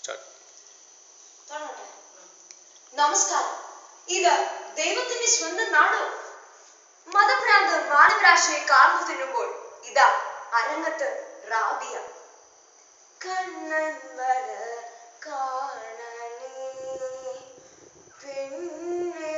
Start തുടങ്ങട്ടെ നമസ്കാരം ഇത് ദൈവത്തിന്റെ സ്വന്തം നാടോ മതഭ്രാന്ത് മാനവരാശിയെ കാർന്നു തിന്നുമ്പോൾ ഇതാ അരങ്ങത്ത് റാബിയ കണ്ണൻ വര കാണണേ പെണ്ണേ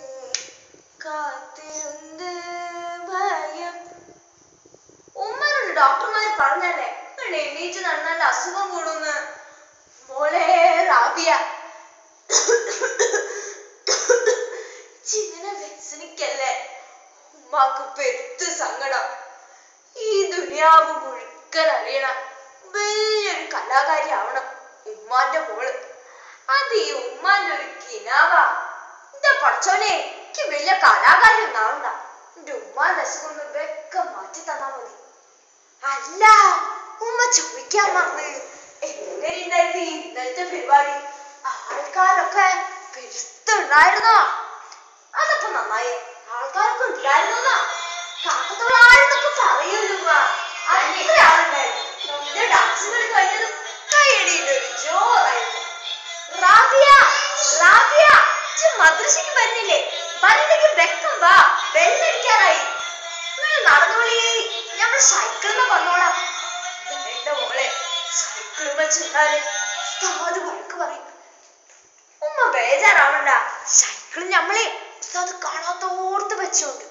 കാത്തിരുന്ന് ഭയം ഉമ്മരോട് ഡോക്ടർമാർ പറഞ്ഞല്ലേ നിങ്ങൾ എണീറ്റ് നടന്നാൽ അസുഖം കൂടുന്ന് മോളെ റാബിയ ചിങ്ങനെ വ്യസനിക്കല്ലേ ഉമ്മാക്ക് പെരുത്ത് സങ്കടം ഈ ദുനിയാവ് മുഴുക്കൻ അറിയണം വലിയൊരു കലാകാരി ആവണം ഉമ്മാന്റെ മോള് അത് ഈ ഉമ്മാന്റെ ഒരു കിനാവാ എന്താ പഠിച്ചോനെ എനിക്ക് വലിയ കലാകാരി ഒന്നും ആവണ്ട എന്റെ ഉമ്മാന്റെ അസുഖം ഒന്ന് വെക്ക മാറ്റി തന്നാ മതി അല്ല ഉമ്മ ചോദിക്കാൻ മറന്നു എങ്ങനെയുണ്ടായിരുന്നു ഈ ഇന്നലത്തെ പരിപാടി ആൾക്കാരൊക്കെ പെരുത്തുണ്ടായിരുന്നോ അതപ്പോ നന്നായി ആൾക്കാരൊക്കെ ഉണ്ടായിരുന്നോന്നാ കാക്കത്തോളാണെന്നൊക്കെ പറയൂല്ലോ ഉമ്മ. അത്ര ആളുണ്ടായിരുന്നു എന്റെ ഡാൻസ് കളി കഴിഞ്ഞത് കൈയടിയുടെ ഒരു ജോറായിരുന്നു റാബിയ റാബിയ ഇജ്ജ് മദ്രസയ്ക്ക് വരുന്നില്ലേ വരുന്നെങ്കിൽ വെക്കം വാ ബെല്ലടിക്കാറായി നിങ്ങൾ നടന്നോളി ഞമ്മൾ സൈക്കിളിൽ വന്നോളാം വേണ്ട മോളെ സൈക്കിളിൽ ചെന്നാല് ഉസ്താദ് വഴക്ക് പറയും ഉമ്മ ബേജാറാവണ്ട സൈക്കിൾ ഞമ്മളെ ഉസ്താദ് കാണാത്തോർത്ത് വെച്ചോണ്ട്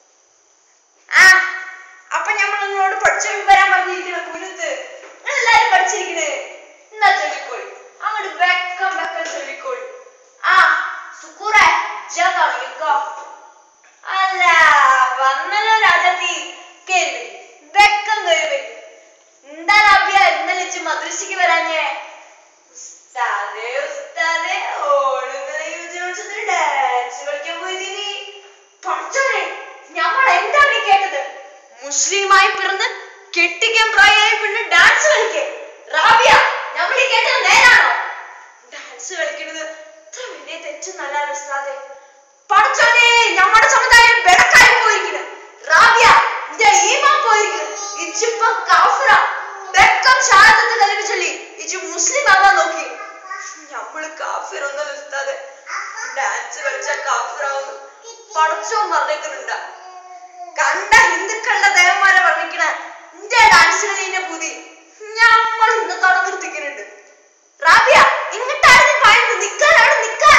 ആ അപ്പൊ ഞമ്മൾ നിങ്ങളോട് പഠിച്ചു വരാൻ പറഞ്ഞിരിക്കണ കുരുത്ത് എല്ലാരും പഠിച്ചിരിക്കണേ എന്നാ ചൊല്ലിക്കോളി അങ്ങോട്ട് വെക്കം വെക്കം ചൊല്ലിക്കോളി ആ സുക്കൂറെ ജ തുടങ്ങിക്കോ അല്ല വന്നല്ലോ രാജത്തി കേറി വെക്കം കയറി എന്താ ലാഭ്യ ഇന്നലെ ഇജ്ജ് മദ്രസയ്ക്ക് വരാഞ്ഞേ ഉസ്താദേ ഉസ്താദേ ഓളുകളെ യുവജനോത്സവത്തിന് ഡാൻസ് കളിക്കാൻ പോയതിനി പഠിച്ചോനെ ഞമ്മൾ എന്താണ് ഈ കേട്ടത് മുസ്ലിമായി പിറന്ന് കെട്ടിക്കാൻ പ്രായമായി പിന്നെ ഡാൻസ് കളിക്കേ റാബിയ നമ്മൾ ഈ കേട്ടത് നേരാണോ ഡാൻസ് കളിക്കുന്നത് ഇത്ര വലിയ തെറ്റെന്നല്ല ഉസ്താദേ പഠിച്ചോനെ നമ്മുടെ സമുദായം ബെടക്കായി പോയിരിക്കുന്നു റാബിയ ഇന്റെ ഈമാൻ പോയിരിക്കുന്നു ഇച്ചിപ്പം കാഫിറ ബെക്കം ഷഹാദത്ത് കലിമ ചൊല്ലി ഇജ് മുസ്ലിം ആവാൻ നോക്കി നമ്മള് കാഫിർ ഒന്നല്ല ഉസ്താദെ ഡാൻസ് കളിച്ചാൽ കാഫിറാവുന്നു പഠിച്ചോ പറഞ്ഞിട്ടുണ്ടാ കണ്ട ഹിന്ദുക്കളുടെ ദേവന്മാരെ വർണ്ണിക്കണ ഇന്റെ ഡാൻസ് കളിന്റെ പുതി നമ്മൾ ഇന്നത്തോടെ നിർത്തിക്കുന്നുണ്ട് റാബിയ ഇങ്ങോട്ടായിരുന്നു പറയുന്നത് നിക്കാൻ അവിടെ നിക്കാൻ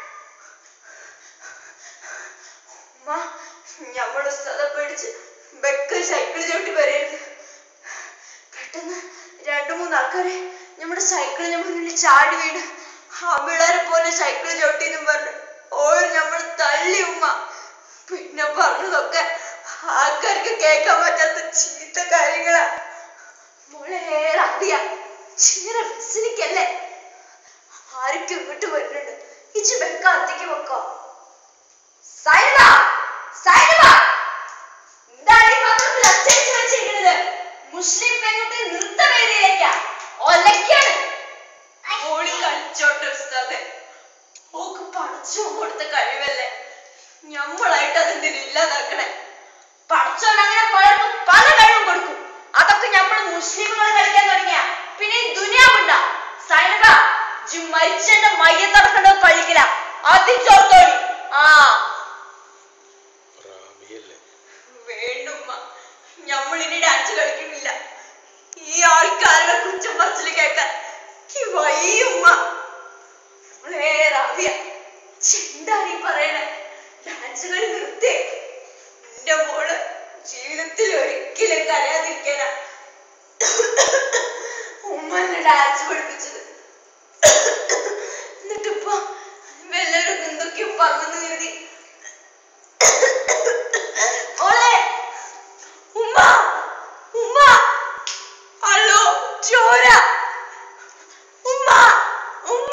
ഉമ്മ, ഞമ്മള് സ്ഥലം പേടിച്ച് ബെക്ക് സൈക്കിൾ ചവിട്ടി വരരുത് പെട്ടെന്ന് രണ്ടു മൂന്ന് ആൾക്കാരെ നമ്മുടെ സൈക്കിൾ നമ്മുടെ മുന്നിൽ ചാടി വീണ് ആമ്പിളാരെ പോലെ സൈക്കിൾ ചവിട്ടിന്നും പറഞ്ഞു ഓൾ നമ്മൾ തള്ളി ഉമ്മ പിന്നെ പറഞ്ഞതൊക്കെ ആൾക്കാർക്ക് കേൾക്കാൻ പറ്റാത്ത ചീത്ത കാര്യങ്ങളാ മോളെ അറിയ ചിങ്ങനെ വ്യസനിക്കല്ലേ ആർക്കും ഇങ്ങോട്ട് വരുന്നുണ്ട് ഇച്ച് ബെക്ക അത്തേക്ക് വെക്കോ സൈനബ സൈനബ എന്താണ് ഈ പത്രത്തിൽ അച്ചടിച്ച് വെച്ചിരിക്കുന്നത് മുസ്ലിം പെൺകുട്ടി നൃത്തവേദിയിലേക്കാ ഒലക്കാണ് ഓളി കളിച്ചോട്ടെ ഉസ്താദെ ഓക്ക് പഠിച്ചു കൊടുത്ത കഴിവല്ലേ ഞമ്മളായിട്ട് അതെന്തിനും ഇല്ലാതാക്കണേ പഠിച്ചോൻ അങ്ങനെ പലർക്കും പല കഴിവും കൊടുക്കും അതൊക്കെ നമ്മൾ മുസ്ലിമുകൾ കളിക്കാൻ തുടങ്ങിയ പിന്നെ ഈ ദുനിയാവുണ്ടാ സൈനബ ജി മരിച്ചെന്റെ മയ്യത്തടക്കേണ്ടത് പള്ളിക്കില്ല അതിച്ചോർത്തോളി ആ റാബിയല്ലേ വേണ്ടുമ്മ ഞമ്മളിനി ഡാൻസ് കളിക്കുന്നില്ല ഈ ആൾക്കാരുടെ കുറ്റം പറച്ചില് കേൾക്കാൻ ഈ വയ്യുമ്മ മോളെ റാബിയ എന്താണ് ഈ പറയണേ ഡാൻസ് കളി നിർത്തേ എന്റെ മോള് ജീവിതത്തിൽ ഒരിക്കലും കരയാതിരിക്കാനാ ഉമ്മ എന്നെ ഡാൻസ് പഠിപ്പിച്ചത് എന്നിട്ടിപ്പോ വല്ലവരും എന്തൊക്കെയോ പറഞ്ഞു കരുതി മോളെ ഉമ്മ ഉമ്മ ഹലോ ചോര ഉമ്മ ഉമ്മ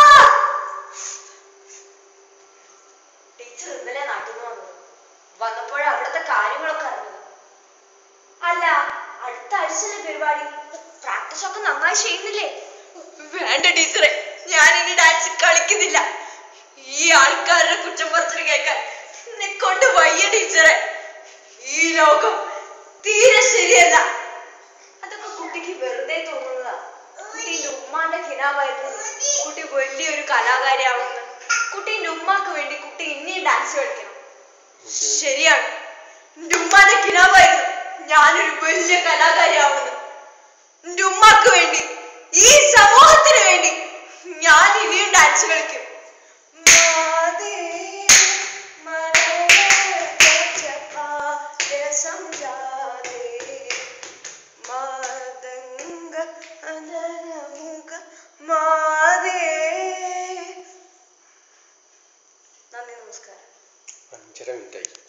ടീച്ചർ ഇന്നലെ നാട്ടിൽ നിന്ന് വന്നത് വന്നപ്പോഴേ അവിടുത്തെ കാര്യങ്ങളൊക്കെ അറിഞ്ഞത് അല്ല അടുത്ത ആഴ്ചയിലെ പരിപാടി പ്രാക്ടീസ് ഒക്കെ നന്നായി ചെയ്യുന്നില്ലേ വേണ്ട ടീച്ചറെ ഞാൻ ഇനി ഡാൻസ് കളിക്കുന്നില്ല ഈ ആൾക്കാരുടെ കുറ്റം പറച്ചിൽ കേൾക്കാൻ എന്നെ കൊണ്ട് വയ്യ ടീച്ചറെ ഈ ലോകം തീരെ ശരിയല്ല അതൊക്കെ കുട്ടിക്ക് വെറുതെ തോന്നുന്നതാ കുട്ടീന്റെ ഉമ്മാന്റെ കിണ കിനാവായിരുന്നു കുട്ടി വലിയൊരു കലാകാരിയാവുമെന്ന് കുട്ടീൻ്റെ ഉമ്മാക്ക് വേണ്ടി കുട്ടി ഇനിയും ഡാൻസ് കളിക്കണം ശരിയാണ് എൻ്റെ ഉമ്മാന്റെ കിനാവായിരുന്നു ഞാനൊരു വലിയ കലാകാരിയാവുന്നു എൻ്റെ ഉമ്മാക്ക് വേണ്ടി ഈ സമൂഹത്തിന് വേണ്ടി ഞാൻ ഇനിയും ഡാൻസ് കളിക്കും മാതേ സംജാതേ മാതംഗ അനരമുഖ മാതേ നന്ദി നമസ്കാരം അഞ്ചര മിനിറ്റായി